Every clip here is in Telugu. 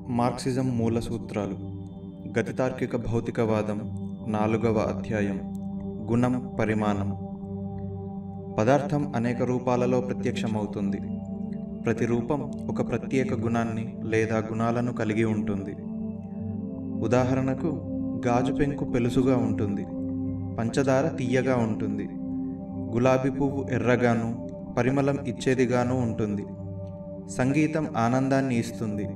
మార్క్సిజం మూల సూత్రాలు గతితార్కిక భౌతికవాదం నాలుగవ అధ్యాయం గుణం పరిమాణం పదార్థం అనేక రూపాలలో ప్రత్యక్షమవుతుంది ప్రతి రూపం ఒక ప్రత్యేక గుణాన్ని లేదా గుణాలను కలిగి ఉంటుంది ఉదాహరణకు గాజు పెంకు పెలుసుగా ఉంటుంది పంచదార తీయగా ఉంటుంది గులాబీ పువ్వు ఎర్రగాను పరిమళం ఇచ్చేదిగాను ఉంటుంది సంగీతం ఆనందాన్ని ఇస్తుంది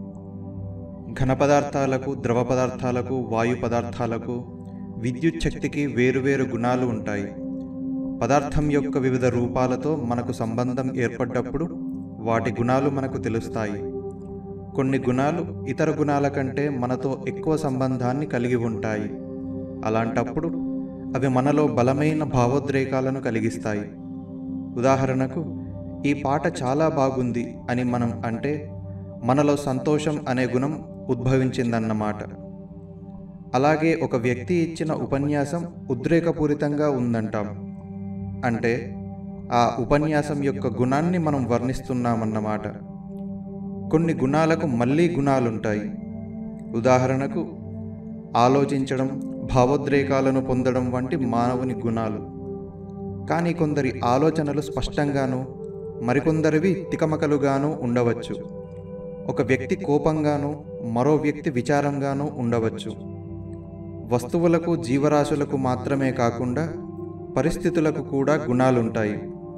ఘన పదార్థాలకు ద్రవ పదార్థాలకు వాయు పదార్థాలకు విద్యుత్ శక్తికి వేరువేరు గుణాలు ఉంటాయి పదార్థం యొక్క వివిధ రూపాలతో మనకు సంబంధం ఏర్పడ్డప్పుడు వాటి గుణాలు మనకు తెలుస్తాయి కొన్ని గుణాలు ఇతర గుణాల కంటే మనతో ఎక్కువ సంబంధాన్ని కలిగి ఉంటాయి అలాంటప్పుడు అవి మనలో బలమైన భావోద్రేకాలను కలిగిస్తాయి ఉదాహరణకు ఈ పాట చాలా బాగుంది అని మనం అంటే మనలో సంతోషం అనే గుణం ఉద్భవించిందన్నమాట అలాగే ఒక వ్యక్తి ఇచ్చిన ఉపన్యాసం ఉద్రేకపూరితంగా ఉందంటాం అంటే ఆ ఉపన్యాసం యొక్క గుణాన్ని మనం వర్ణిస్తున్నామన్నమాట కొన్ని గుణాలకు మళ్ళీ గుణాలుంటాయి ఉదాహరణకు ఆలోచించడం భావోద్రేకాలను పొందడం వంటి మానవుని గుణాలు కానీ కొందరి ఆలోచనలు స్పష్టంగాను మరికొందరివి తికమకలుగాను ఉండవచ్చు ఒక వ్యక్తి కోపంగాను మరో వ్యక్తి విచారంగాను ఉండవచ్చు వస్తువులకు జీవరాశులకు మాత్రమే కాకుండా పరిస్థితులకు కూడా గుణాలుంటాయి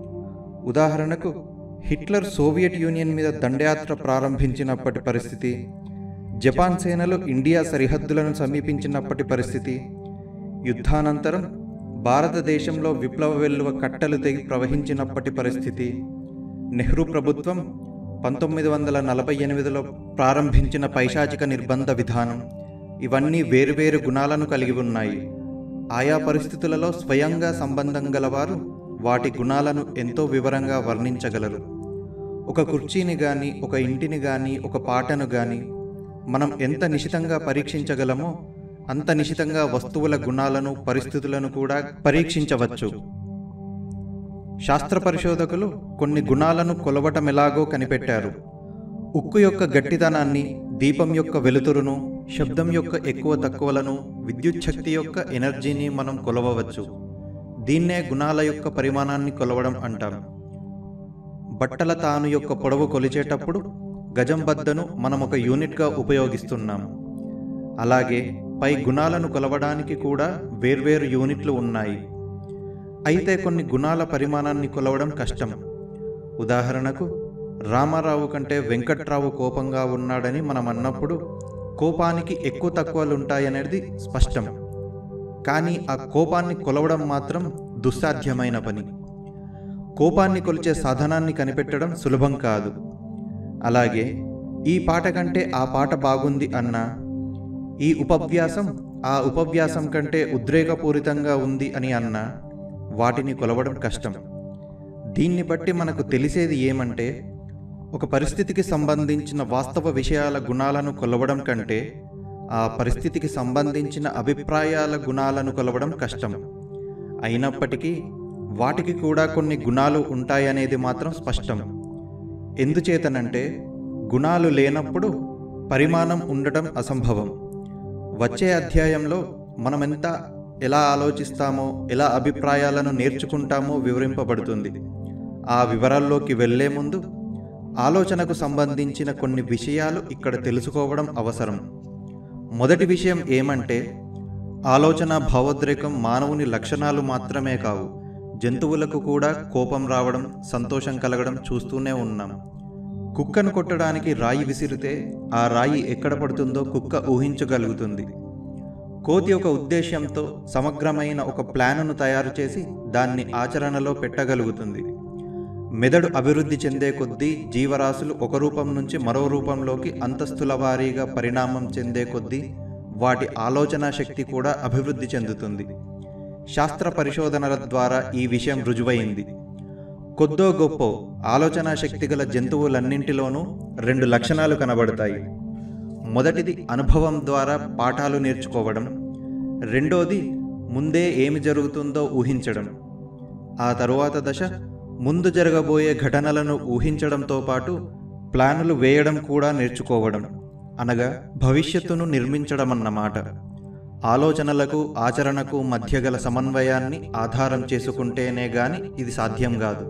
ఉదాహరణకు హిట్లర్ సోవియట్ యూనియన్ మీద దండయాత్ర ప్రారంభించినప్పటి పరిస్థితి జపాన్ సేనలు ఇండియా సరిహద్దులను సమీపించినప్పటి పరిస్థితి యుద్ధానంతరం భారతదేశంలో విప్లవ వెల్లువ కట్టలు తెగి ప్రవహించినప్పటి పరిస్థితి నెహ్రూ ప్రభుత్వం పంతొమ్మిది వందల నలభై ఎనిమిదిలో ప్రారంభించిన పైశాచిక నిర్బంధ విధానం ఇవన్నీ వేరువేరు గుణాలను కలిగి ఉన్నాయి ఆయా పరిస్థితులలో స్వయంగా సంబంధం గలవారు వాటి గుణాలను ఎంతో వివరంగా వర్ణించగలరు ఒక కుర్చీని గాని ఒక ఇంటిని గాని ఒక పాటను గాని మనం ఎంత నిశితంగా పరీక్షించగలమో అంత నిశితంగా వస్తువుల గుణాలను పరిస్థితులను కూడా పరీక్షించవచ్చు శాస్త్ర పరిశోధకులు కొన్ని గుణాలను కొలవటమెలాగో కనిపెట్టారు ఉక్కు యొక్క గట్టిదనాన్ని దీపం యొక్క వెలుతురును శబ్దం యొక్క ఎక్కువ తక్కువలను విద్యుత్ శక్తి యొక్క ఎనర్జీని మనం కొలవవచ్చు దీన్నే గుణాల యొక్క పరిమాణాన్ని కొలవడం అంటాం బట్టల తాను యొక్క పొడవు కొలిచేటప్పుడు గజం బద్దను మనం ఒక యూనిట్గా ఉపయోగిస్తున్నాం అలాగే పై గుణాలను కొలవడానికి కూడా వేర్వేరు యూనిట్లు ఉన్నాయి అయితే కొన్ని గుణాల పరిమాణాన్ని కొలవడం కష్టం ఉదాహరణకు రామారావు కంటే వెంకట్రావు కోపంగా ఉన్నాడని మనం అన్నప్పుడు కోపానికి ఎక్కువ తక్కువలు ఉంటాయనేది స్పష్టం కానీ ఆ కోపాన్ని కొలవడం మాత్రం దుస్సాధ్యమైన పని కోపాన్ని కొలిచే సాధనాన్ని కనిపెట్టడం సులభం కాదు అలాగే ఈ పాట కంటే ఆ పాట బాగుంది అన్నా ఈ ఉపవ్యాసం ఆ ఉపవ్యాసం కంటే ఉద్రేకపూరితంగా ఉంది అని అన్నా వాటిని కొలవడం కష్టం దీన్ని బట్టి మనకు తెలిసేది ఏమంటే ఒక పరిస్థితికి సంబంధించిన వాస్తవ విషయాల గుణాలను కొలవడం కంటే ఆ పరిస్థితికి సంబంధించిన అభిప్రాయాల గుణాలను కొలవడం కష్టం అయినప్పటికీ వాటికి కూడా కొన్ని గుణాలు ఉంటాయనేది మాత్రం స్పష్టం ఎందుచేతనంటే గుణాలు లేనప్పుడు పరిమాణం ఉండటం అసంభవం వచ్చే అధ్యాయంలో మనమెంత ఎలా ఆలోచిస్తామో ఎలా అభిప్రాయాలను నేర్చుకుంటామో వివరింపబడుతుంది ఆ వివరాల్లోకి వెళ్లే ముందు ఆలోచనకు సంబంధించిన కొన్ని విషయాలు ఇక్కడ తెలుసుకోవడం అవసరం మొదటి విషయం ఏమంటే ఆలోచన భావోద్రేకం మానవుని లక్షణాలు మాత్రమే కావు జంతువులకు కూడా కోపం రావడం సంతోషం కలగడం చూస్తూనే ఉన్నాం కుక్కను కొట్టడానికి రాయి విసిరితే ఆ రాయి ఎక్కడ పడుతుందో కుక్క ఊహించగలుగుతుంది కోతి ఒక ఉద్దేశ్యంతో సమగ్రమైన ఒక ప్లానును తయారు చేసి దాన్ని ఆచరణలో పెట్టగలుగుతుంది మెదడు అభివృద్ధి చెందే కొద్దీ జీవరాశులు ఒక రూపం నుంచి మరో రూపంలోకి అంతస్తుల వారీగా పరిణామం చెందే కొద్దీ వాటి ఆలోచన శక్తి కూడా అభివృద్ధి చెందుతుంది శాస్త్ర పరిశోధనల ద్వారా ఈ విషయం రుజువైంది కొద్దో గొప్ప ఆలోచన శక్తి గల జంతువులన్నింటిలోనూ రెండు లక్షణాలు కనబడతాయి మొదటిది అనుభవం ద్వారా పాఠాలు నేర్చుకోవడం రెండోది ముందే ఏమి జరుగుతుందో ఊహించడం ఆ తరువాత దశ ముందు జరగబోయే ఘటనలను ఊహించడంతో పాటు ప్లానులు వేయడం కూడా నేర్చుకోవడం అనగా భవిష్యత్తును నిర్మించడమన్నమాట ఆలోచనలకు ఆచరణకు మధ్య గల సమన్వయాన్ని ఆధారం చేసుకుంటేనే గాని ఇది సాధ్యం కాదు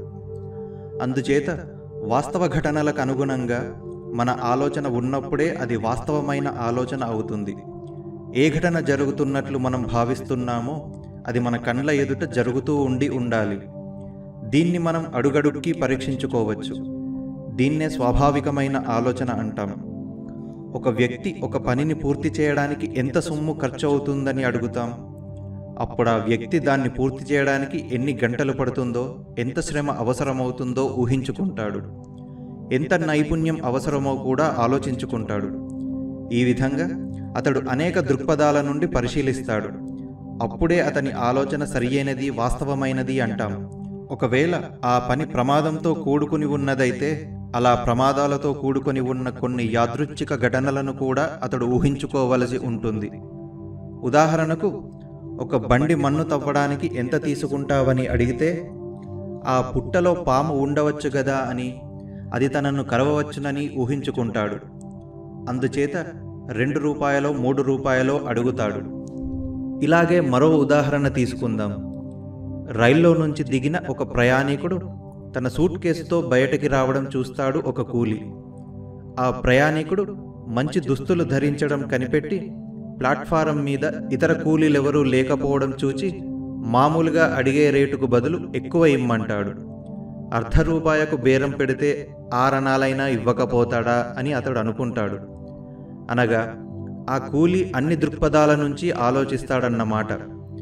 అందుచేత వాస్తవ ఘటనలకు అనుగుణంగా మన ఆలోచన ఉన్నప్పుడే అది వాస్తవమైన ఆలోచన అవుతుంది ఏ ఘటన జరుగుతున్నట్లు మనం భావిస్తున్నామో అది మన కండ్ల ఎదుట జరుగుతూ ఉండి ఉండాలి దీన్ని మనం అడుగడుక్కి పరీక్షించుకోవచ్చు దీన్నే స్వాభావికమైన ఆలోచన అంటాం ఒక వ్యక్తి ఒక పనిని పూర్తి చేయడానికి ఎంత సొమ్ము ఖర్చు అవుతుందని అడుగుతాం అప్పుడు ఆ వ్యక్తి దాన్ని పూర్తి చేయడానికి ఎన్ని గంటలు పడుతుందో ఎంత శ్రమ అవసరమవుతుందో ఊహించుకుంటాడు ఎంత నైపుణ్యం అవసరమో కూడా ఆలోచించుకుంటాడు ఈ విధంగా అతడు అనేక దృక్పథాల నుండి పరిశీలిస్తాడు అప్పుడే అతని ఆలోచన సరియైనది వాస్తవమైనది అంటాం ఒకవేళ ఆ పని ప్రమాదంతో కూడుకుని ఉన్నదైతే అలా ప్రమాదాలతో కూడుకొని ఉన్న కొన్ని యాదృచ్ఛిక ఘటనలను కూడా అతడు ఊహించుకోవలసి ఉంటుంది ఉదాహరణకు ఒక బండి మన్ను తవ్వడానికి ఎంత తీసుకుంటావని అడిగితే ఆ పుట్టలో పాము ఉండవచ్చు గదా అని అది తనను కరవవచ్చునని ఊహించుకుంటాడు అందుచేత రెండు రూపాయలో మూడు రూపాయలో అడుగుతాడు ఇలాగే మరో ఉదాహరణ తీసుకుందాం రైల్లో నుంచి దిగిన ఒక ప్రయాణికుడు తన సూట్ కేసుతో బయటకి రావడం చూస్తాడు ఒక కూలి ఆ ప్రయాణికుడు మంచి దుస్తులు ధరించడం కనిపెట్టి ప్లాట్ఫారం మీద ఇతర కూలీలెవరూ లేకపోవడం చూచి మామూలుగా అడిగే రేటుకు బదులు ఎక్కువ ఇమ్మంటాడు అర్ధ రూపాయకు బేరం పెడితే ఆరణాలైనా ఇవ్వకపోతాడా అని అతడు అనుకుంటాడు అనగా ఆ కూలి అన్ని దృక్పథాల నుంచి ఆలోచిస్తాడన్నమాట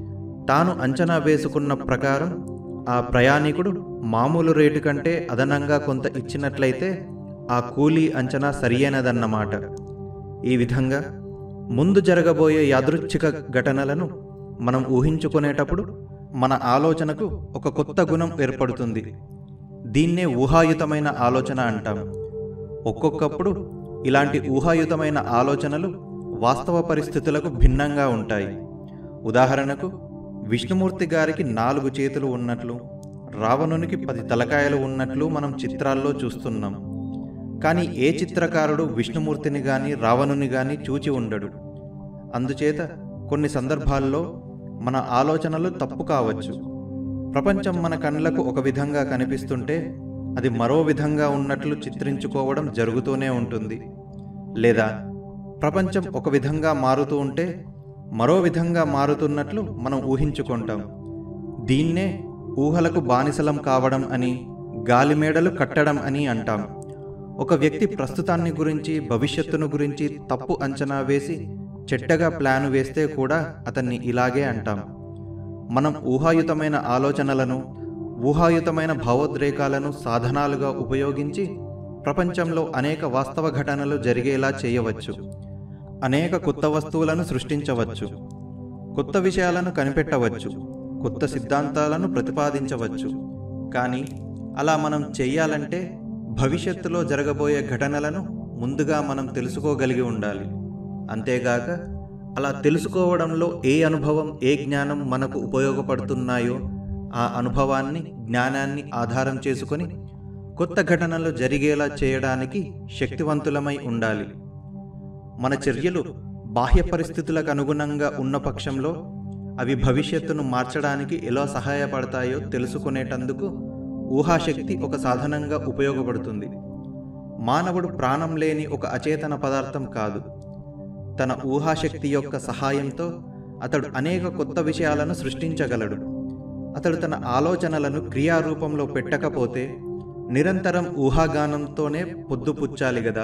తాను అంచనా వేసుకున్న ప్రకారం ఆ ప్రయాణికుడు మామూలు రేటు కంటే అదనంగా కొంత ఇచ్చినట్లయితే ఆ కూలీ అంచనా సరియైనదన్నమాట ఈ విధంగా ముందు జరగబోయే యాదృచ్ఛిక ఘటనలను మనం ఊహించుకునేటప్పుడు మన ఆలోచనకు ఒక కొత్త గుణం ఏర్పడుతుంది దీన్నే ఊహాయుతమైన ఆలోచన అంటాం ఒక్కొక్కప్పుడు ఇలాంటి ఊహాయుతమైన ఆలోచనలు వాస్తవ పరిస్థితులకు భిన్నంగా ఉంటాయి ఉదాహరణకు విష్ణుమూర్తి గారికి నాలుగు చేతులు ఉన్నట్లు రావణునికి పది తలకాయలు ఉన్నట్లు మనం చిత్రాల్లో చూస్తున్నాం కానీ ఏ చిత్రకారుడు విష్ణుమూర్తిని గాని రావణుని గాని చూచి ఉండడు అందుచేత కొన్ని సందర్భాల్లో మన ఆలోచనలు తప్పు కావచ్చు ప్రపంచం మన కళ్ళకు ఒక విధంగా కనిపిస్తుంటే అది మరో విధంగా ఉన్నట్లు చిత్రించుకోవడం జరుగుతూనే ఉంటుంది లేదా ప్రపంచం ఒక విధంగా మారుతూ ఉంటే మరో విధంగా మారుతున్నట్లు మనం ఊహించుకుంటాం దీన్నే ఊహలకు బానిసలం కావడం అని గాలిమేడలు కట్టడం అని అంటాం ఒక వ్యక్తి ప్రస్తుతాన్ని గురించి భవిష్యత్తును గురించి తప్పు అంచనా వేసి చెడ్డగా ప్లాను వేస్తే కూడా అతన్ని ఇలాగే అంటాం మనం ఊహాయుతమైన ఆలోచనలను ఊహాయుతమైన భావోద్రేకాలను సాధనాలుగా ఉపయోగించి ప్రపంచంలో అనేక వాస్తవ ఘటనలు జరిగేలా చేయవచ్చు అనేక కొత్త వస్తువులను సృష్టించవచ్చు కొత్త విషయాలను కనిపెట్టవచ్చు కొత్త సిద్ధాంతాలను ప్రతిపాదించవచ్చు కానీ అలా మనం చెయ్యాలంటే భవిష్యత్తులో జరగబోయే ఘటనలను ముందుగా మనం తెలుసుకోగలిగి ఉండాలి అంతేగాక అలా తెలుసుకోవడంలో ఏ అనుభవం ఏ జ్ఞానం మనకు ఉపయోగపడుతున్నాయో ఆ అనుభవాన్ని జ్ఞానాన్ని ఆధారం చేసుకొని కొత్త ఘటనలు జరిగేలా చేయడానికి శక్తివంతులమై ఉండాలి మన చర్యలు బాహ్య పరిస్థితులకు అనుగుణంగా ఉన్న పక్షంలో అవి భవిష్యత్తును మార్చడానికి ఎలా సహాయపడతాయో తెలుసుకునేటందుకు ఊహాశక్తి ఒక సాధనంగా ఉపయోగపడుతుంది మానవుడు ప్రాణం లేని ఒక అచేతన పదార్థం కాదు తన ఊహాశక్తి యొక్క సహాయంతో అతడు అనేక కొత్త విషయాలను సృష్టించగలడు అతడు తన ఆలోచనలను క్రియారూపంలో పెట్టకపోతే నిరంతరం ఊహాగానంతోనే పొద్దుపుచ్చాలి గదా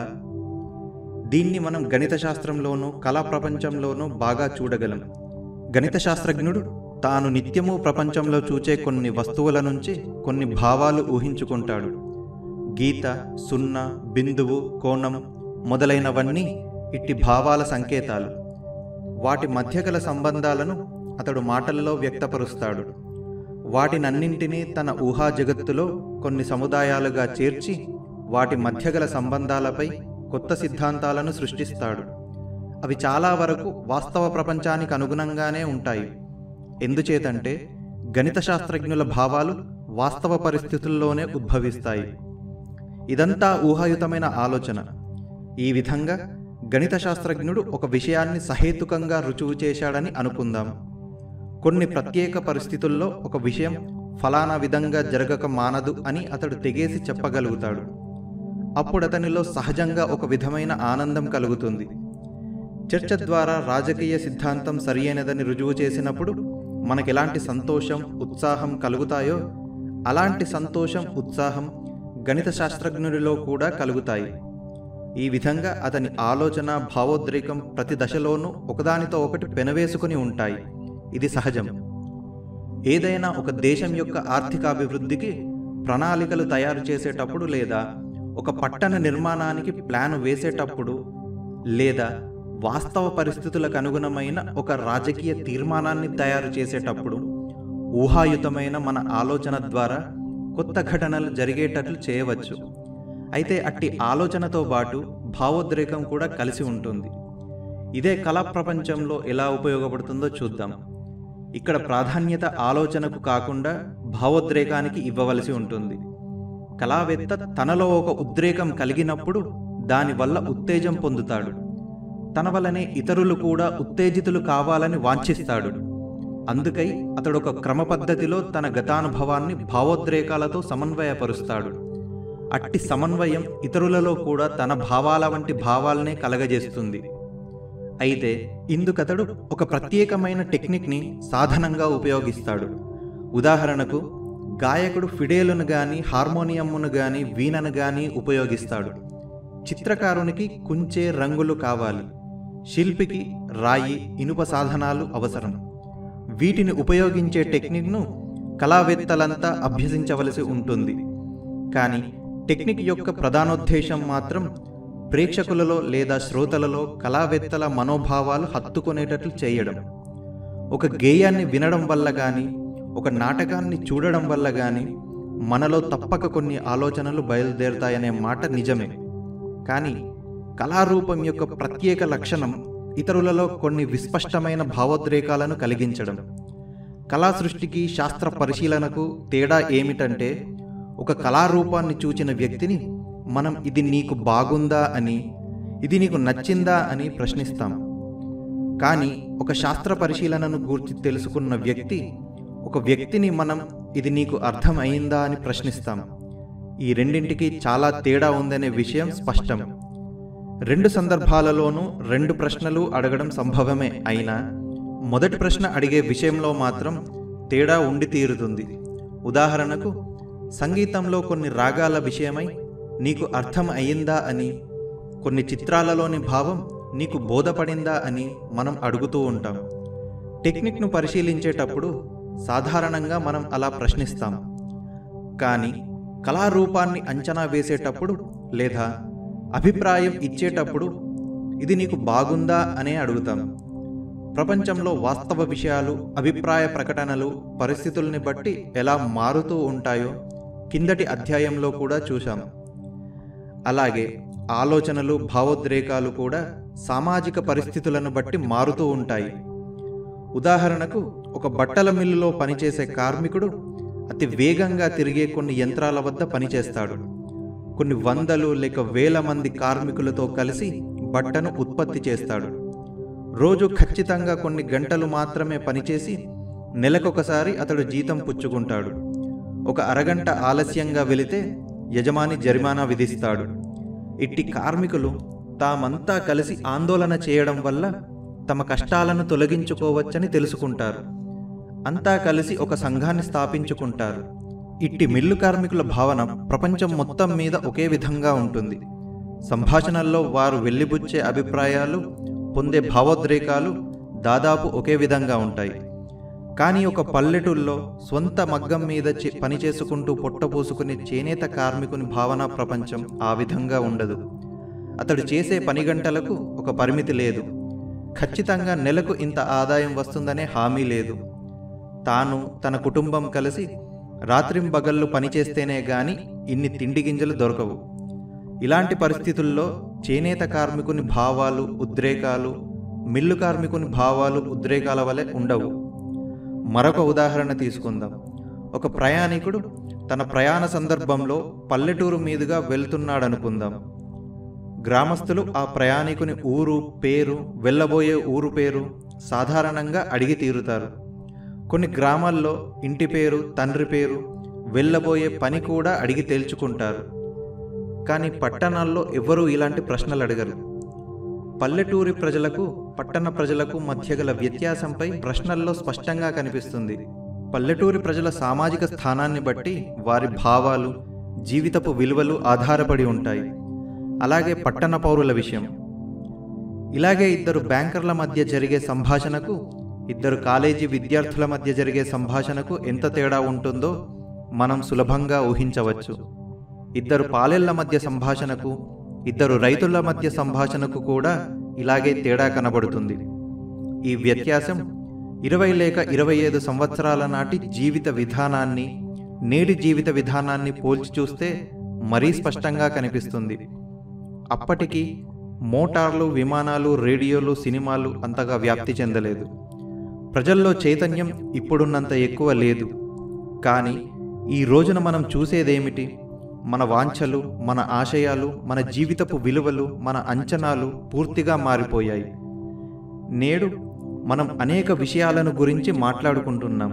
దీన్ని మనం గణిత శాస్త్రంలోనూ కళా ప్రపంచంలోనూ బాగా చూడగలం గణిత శాస్త్రజ్ఞుడు తాను నిత్యము ప్రపంచంలో చూచే కొన్ని వస్తువుల నుంచి కొన్ని భావాలు ఊహించుకుంటాడు గీత సున్నా బిందువు కోణం మొదలైనవన్నీ ఇట్టి భావాల సంకేతాలు వాటి మధ్య గల సంబంధాలను అతడు మాటల్లో వ్యక్తపరుస్తాడు వాటినన్నింటినీ తన ఊహా జగత్తులో కొన్ని సముదాయాలుగా చేర్చి వాటి మధ్య గల సంబంధాలపై కొత్త సిద్ధాంతాలను సృష్టిస్తాడు అవి చాలా వరకు వాస్తవ ప్రపంచానికి అనుగుణంగానే ఉంటాయి ఎందుచేతంటే గణిత శాస్త్రజ్ఞుల భావాలు వాస్తవ పరిస్థితుల్లోనే ఉద్భవిస్తాయి ఇదంతా ఊహాయుతమైన ఆలోచన ఈ విధంగా గణిత శాస్త్రజ్ఞుడు ఒక విషయాన్ని సహేతుకంగా రుజువు చేశాడని అనుకుందాం కొన్ని ప్రత్యేక పరిస్థితుల్లో ఒక విషయం ఫలానా విధంగా జరగక మానదు అని అతడు తెగేసి చెప్పగలుగుతాడు అప్పుడు అతనిలో సహజంగా ఒక విధమైన ఆనందం కలుగుతుంది చర్చ ద్వారా రాజకీయ సిద్ధాంతం సరియైనదని రుజువు చేసినప్పుడు మనకెలాంటి సంతోషం ఉత్సాహం కలుగుతాయో అలాంటి సంతోషం ఉత్సాహం గణిత శాస్త్రజ్ఞుడిలో కూడా కలుగుతాయి ఈ విధంగా అతని ఆలోచన భావోద్రేకం ప్రతి దశలోనూ ఒకదానితో ఒకటి పెనవేసుకుని ఉంటాయి ఇది సహజం ఏదైనా ఒక దేశం యొక్క ఆర్థికాభివృద్ధికి ప్రణాళికలు తయారు చేసేటప్పుడు లేదా ఒక పట్టణ నిర్మాణానికి ప్లాన్ వేసేటప్పుడు లేదా వాస్తవ పరిస్థితులకు అనుగుణమైన ఒక రాజకీయ తీర్మానాన్ని తయారు చేసేటప్పుడు ఊహాయుతమైన మన ఆలోచన ద్వారా కొత్త ఘటనలు జరిగేటట్లు చేయవచ్చు అయితే అట్టి ఆలోచనతో పాటు భావోద్రేకం కూడా కలిసి ఉంటుంది ఇదే కళా ప్రపంచంలో ఎలా ఉపయోగపడుతుందో చూద్దాం ఇక్కడ ప్రాధాన్యత ఆలోచనకు కాకుండా భావోద్రేకానికి ఇవ్వవలసి ఉంటుంది కళావేత్త తనలో ఒక ఉద్రేకం కలిగినప్పుడు దానివల్ల ఉత్తేజం పొందుతాడు తన వలనే ఇతరులు కూడా ఉత్తేజితులు కావాలని వాంఛిస్తాడు అందుకై అతడు ఒక క్రమ పద్ధతిలో తన గతానుభవాన్ని భావోద్రేకాలతో సమన్వయపరుస్తాడు అట్టి సమన్వయం ఇతరులలో కూడా తన భావాల వంటి భావాలనే కలగజేస్తుంది అయితే ఇందుకతడు ఒక ప్రత్యేకమైన టెక్నిక్ని సాధనంగా ఉపయోగిస్తాడు ఉదాహరణకు గాయకుడు ఫిడేలును గాని హార్మోనియమ్మును గాని వీణను గాని ఉపయోగిస్తాడు చిత్రకారునికి కుంచే రంగులు కావాలి శిల్పికి రాయి ఇనుప సాధనాలు అవసరం వీటిని ఉపయోగించే టెక్నిక్ను కళావేత్తలంతా అభ్యసించవలసి ఉంటుంది కానీ టెక్నిక్ యొక్క ప్రధానోద్దేశం మాత్రం ప్రేక్షకులలో లేదా శ్రోతలలో కళావేత్తల మనోభావాలు హత్తుకునేటట్లు చేయడం ఒక గేయాన్ని వినడం వల్ల కానీ ఒక నాటకాన్ని చూడడం వల్ల కానీ మనలో తప్పక కొన్ని ఆలోచనలు బయలుదేరుతాయనే మాట నిజమే కానీ కళారూపం యొక్క ప్రత్యేక లక్షణం ఇతరులలో కొన్ని విస్పష్టమైన భావోద్రేకాలను కలిగించడం కళా సృష్టికి శాస్త్ర పరిశీలనకు తేడా ఏమిటంటే ఒక కళారూపాన్ని చూచిన వ్యక్తిని మనం ఇది నీకు బాగుందా అని ఇది నీకు నచ్చిందా అని ప్రశ్నిస్తాం కానీ ఒక శాస్త్ర పరిశీలనను గూర్చి తెలుసుకున్న వ్యక్తి ఒక వ్యక్తిని మనం ఇది నీకు అర్థం అయిందా అని ప్రశ్నిస్తాం ఈ రెండింటికి చాలా తేడా ఉందనే విషయం స్పష్టం రెండు సందర్భాలలోనూ రెండు ప్రశ్నలు అడగడం సంభవమే అయినా మొదటి ప్రశ్న అడిగే విషయంలో మాత్రం తేడా ఉండి తీరుతుంది ఉదాహరణకు సంగీతంలో కొన్ని రాగాల విషయమై నీకు అర్థం అయ్యిందా అని కొన్ని చిత్రాలలోని భావం నీకు బోధపడిందా అని మనం అడుగుతూ ఉంటాం టెక్నిక్ను పరిశీలించేటప్పుడు సాధారణంగా మనం అలా ప్రశ్నిస్తాం కానీ కళారూపాన్ని అంచనా వేసేటప్పుడు లేదా అభిప్రాయం ఇచ్చేటప్పుడు ఇది నీకు బాగుందా అనే అడుగుతాం ప్రపంచంలో వాస్తవ విషయాలు అభిప్రాయ ప్రకటనలు పరిస్థితుల్ని బట్టి ఎలా మారుతూ ఉంటాయో కిందటి అధ్యాయంలో కూడా చూశాం అలాగే ఆలోచనలు భావోద్రేకాలు కూడా సామాజిక పరిస్థితులను బట్టి మారుతూ ఉంటాయి ఉదాహరణకు ఒక బట్టల మిల్లులో పనిచేసే కార్మికుడు అతి వేగంగా తిరిగే కొన్ని యంత్రాల వద్ద పనిచేస్తాడు కొన్ని వందలు లేక వేల మంది కార్మికులతో కలిసి బట్టను ఉత్పత్తి చేస్తాడు రోజు ఖచ్చితంగా కొన్ని గంటలు మాత్రమే పనిచేసి నెలకొకసారి అతడు జీతం పుచ్చుకుంటాడు ఒక అరగంట ఆలస్యంగా వెళితే యజమాని జరిమానా విధిస్తాడు ఇట్టి కార్మికులు తామంతా కలిసి ఆందోళన చేయడం వల్ల తమ కష్టాలను తొలగించుకోవచ్చని తెలుసుకుంటారు అంతా కలిసి ఒక సంఘాన్ని స్థాపించుకుంటారు ఇట్టి మిల్లు కార్మికుల భావన ప్రపంచం మొత్తం మీద ఒకే విధంగా ఉంటుంది సంభాషణల్లో వారు వెళ్ళిబుచ్చే అభిప్రాయాలు పొందే భావోద్రేకాలు దాదాపు ఒకే విధంగా ఉంటాయి కానీ ఒక పల్లెటూల్లో స్వంత మగ్గం మీద చే- పనిచేసుకుంటూ పొట్టపోసుకునే చేనేత కార్మికుని భావనా ప్రపంచం ఆ విధంగా ఉండదు అతడు చేసే పని గంటలకు ఒక పరిమితి లేదు ఖచ్చితంగా నెలకు ఇంత ఆదాయం వస్తుందనే హామీ లేదు తాను తన కుటుంబం కలిసి రాత్రింబగళ్ళు పనిచేస్తేనే గాని ఇన్ని తిండి గింజలు దొరకవు ఇలాంటి పరిస్థితుల్లో చేనేత కార్మికుని భావాలు ఉద్రేకాలు మిల్లు కార్మికుని భావాలు ఉద్రేకాల వలె ఉండవు మరొక ఉదాహరణ తీసుకుందాం ఒక ప్రయాణికుడు తన ప్రయాణ సందర్భంలో పల్లెటూరు మీదుగా వెళ్తున్నాడనుకుందాం గ్రామస్తులు ఆ ప్రయాణికుని ఊరు పేరు వెళ్ళబోయే ఊరు పేరు సాధారణంగా అడిగి తీరుతారు కొన్ని గ్రామాల్లో ఇంటి పేరు తండ్రి పేరు వెళ్ళబోయే పని కూడా అడిగి తేల్చుకుంటారు కానీ పట్టణాల్లో ఎవ్వరూ ఇలాంటి ప్రశ్నలు అడగరు పల్లెటూరి ప్రజలకు పట్టణ ప్రజలకు మధ్య గల వ్యత్యాసంపై ప్రశ్నల్లో స్పష్టంగా కనిపిస్తుంది పల్లెటూరి ప్రజల సామాజిక స్థానాన్ని బట్టి వారి భావాలు జీవితపు విలువలు ఆధారపడి ఉంటాయి అలాగే పట్టణ పౌరుల విషయం ఇలాగే ఇద్దరు బ్యాంకర్ల మధ్య జరిగే సంభాషణకు ఇద్దరు కాలేజీ విద్యార్థుల మధ్య జరిగే సంభాషణకు ఎంత తేడా ఉంటుందో మనం సులభంగా ఊహించవచ్చు ఇద్దరు పాలెళ్ల మధ్య సంభాషణకు ఇద్దరు రైతుల మధ్య సంభాషణకు కూడా ఇలాగే తేడా కనబడుతుంది ఈ వ్యత్యాసం ఇరవై లేక ఇరవై ఐదు సంవత్సరాల నాటి జీవిత విధానాన్ని నేటి జీవిత విధానాన్ని పోల్చి చూస్తే మరీ స్పష్టంగా కనిపిస్తుంది అప్పటికి మోటార్లు విమానాలు రేడియోలు సినిమాలు అంతగా వ్యాప్తి చెందలేదు ప్రజల్లో చైతన్యం ఇప్పుడున్నంత ఎక్కువ లేదు కానీ ఈ రోజున మనం చూసేదేమిటి మన వాంఛలు మన ఆశయాలు మన జీవితపు విలువలు మన అంచనాలు పూర్తిగా మారిపోయాయి నేడు మనం అనేక విషయాలను గురించి మాట్లాడుకుంటున్నాం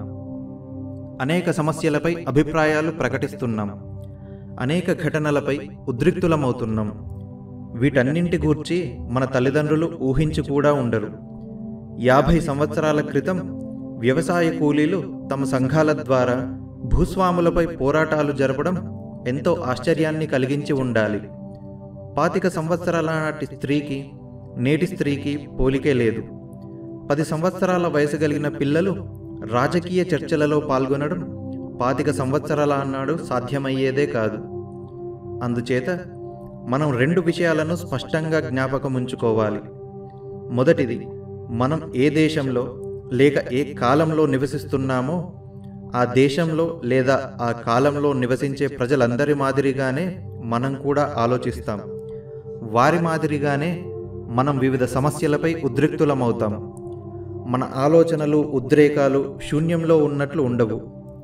అనేక సమస్యలపై అభిప్రాయాలు ప్రకటిస్తున్నాం అనేక ఘటనలపై ఉద్రిక్తులమవుతున్నాం వీటన్నింటి గూర్చి మన తల్లిదండ్రులు ఊహించి కూడా ఉండరు యాభై సంవత్సరాల క్రితం వ్యవసాయ కూలీలు తమ సంఘాల ద్వారా భూస్వాములపై పోరాటాలు జరపడం ఎంతో ఆశ్చర్యాన్ని కలిగించి ఉండాలి పాతిక సంవత్సరాల నాటి స్త్రీకి నేటి స్త్రీకి పోలికే లేదు పది సంవత్సరాల వయసు కలిగిన పిల్లలు రాజకీయ చర్చలలో పాల్గొనడం పాతిక సంవత్సరాల నాడు సాధ్యమయ్యేదే కాదు అందుచేత మనం రెండు విషయాలను స్పష్టంగా జ్ఞాపకం ఉంచుకోవాలి మొదటిది మనం ఏ దేశంలో లేక ఏ కాలంలో నివసిస్తున్నామో ఆ దేశంలో లేదా ఆ కాలంలో నివసించే ప్రజలందరి మాదిరిగానే మనం కూడా ఆలోచిస్తాం వారి మాదిరిగానే మనం వివిధ సమస్యలపై ఉద్రిక్తులమవుతాం మన ఆలోచనలు ఉద్రేకాలు శూన్యంలో ఉన్నట్లు ఉండవు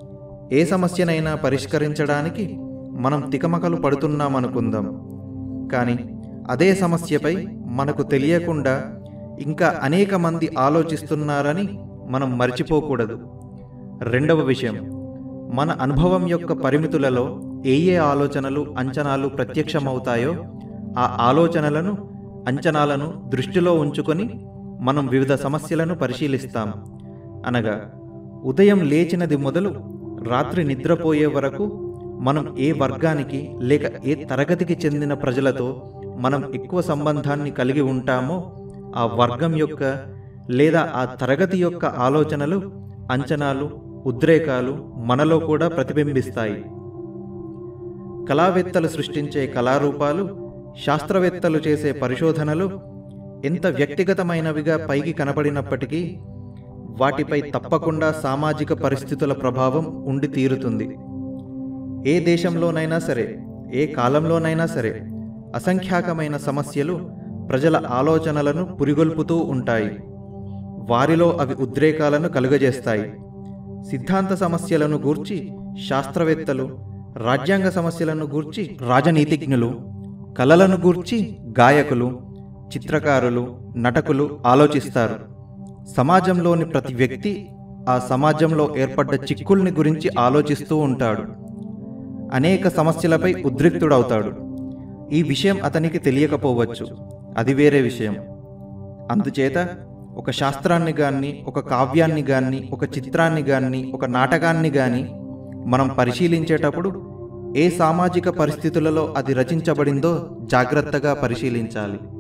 ఏ సమస్యనైనా పరిష్కరించడానికి మనం తికమకలు పడుతున్నామనుకుందాం కానీ అదే సమస్యపై మనకు తెలియకుండా ఇంకా అనేక మంది ఆలోచిస్తున్నారని మనం మర్చిపోకూడదు రెండవ విషయం మన అనుభవం యొక్క పరిమితులలో ఏ ఏ ఆలోచనలు అంచనాలు ప్రత్యక్షమవుతాయో ఆ ఆలోచనలను అంచనాలను దృష్టిలో ఉంచుకొని మనం వివిధ సమస్యలను పరిశీలిస్తాం అనగా ఉదయం లేచినది మొదలు రాత్రి నిద్రపోయే వరకు మనం ఏ వర్గానికి లేక ఏ తరగతికి చెందిన ప్రజలతో మనం ఎక్కువ సంబంధాన్ని కలిగి ఉంటామో ఆ వర్గం యొక్క లేదా ఆ తరగతి యొక్క ఆలోచనలు అంచనాలు ఉద్రేకాలు మనలో కూడా ప్రతిబింబిస్తాయి కళావేత్తలు సృష్టించే కళారూపాలు శాస్త్రవేత్తలు చేసే పరిశోధనలు ఎంత వ్యక్తిగతమైనవిగా పైకి కనపడినప్పటికీ వాటిపై తప్పకుండా సామాజిక పరిస్థితుల ప్రభావం ఉండి తీరుతుంది ఏ దేశంలోనైనా సరే ఏ కాలంలోనైనా సరే అసంఖ్యాకమైన సమస్యలు ప్రజల ఆలోచనలను పురిగొల్పుతూ ఉంటాయి వారిలో అవి ఉద్రేకాలను కలుగజేస్తాయి సిద్ధాంత సమస్యలను గూర్చి శాస్త్రవేత్తలు రాజ్యాంగ సమస్యలను గూర్చి రాజనీతిజ్ఞులు కళలను గూర్చి గాయకులు చిత్రకారులు నటకులు ఆలోచిస్తారు సమాజంలోని ప్రతి వ్యక్తి ఆ సమాజంలో ఏర్పడ్డ చిక్కుల్ని గురించి ఆలోచిస్తూ ఉంటాడు అనేక సమస్యలపై ఉద్రిక్తుడవుతాడు ఈ విషయం అతనికి తెలియకపోవచ్చు అది వేరే విషయం అందుచేత ఒక శాస్త్రాన్ని గాని ఒక కావ్యాన్ని గాని ఒక చిత్రాన్ని గాని ఒక నాటకాన్ని గాని మనం పరిశీలించేటప్పుడు ఏ సామాజిక పరిస్థితులలో అది రచించబడిందో జాగ్రత్తగా పరిశీలించాలి